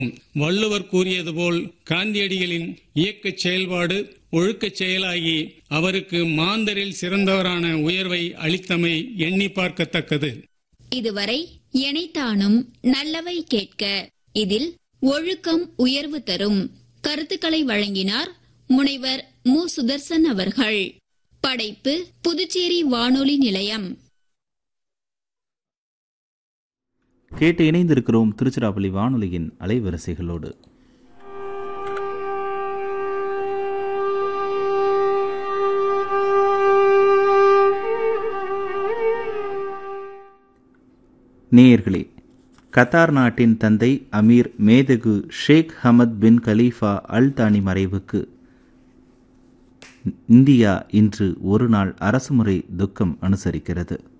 வள்ளுவர் கூறியது போல் காந்தியடிகளின் இயக்கச் செயல்பாடு ஒழுக்கச் செயலாகி அவருக்கு மாந்தரில் சிறந்தவரான உயர்வை அளித்தமை எண்ணி பார்க்கத்தக்கது இதுவரை எனைத்தானும் நல்லவை கேட்க இதில் ஒழுக்கம் உயர்வு தரும் கருத்துக்களை வழங்கினார் முனைவர் மு சுதர்சன் அவர்கள் படைப்பு புதுச்சேரி வானொலி நிலையம் கேட்டு இணைந்திருக்கிறோம் திருச்சிராப்பள்ளி வானொலியின் அலைவரிசைகளோடு நேயர்களே கத்தார் நாட்டின் தந்தை அமீர் மேதகு ஷேக் ஹமத் பின் கலீஃபா அல் தானி மறைவுக்கு இந்தியா இன்று ஒரு நாள் அரசுமுறை துக்கம் அனுசரிக்கிறது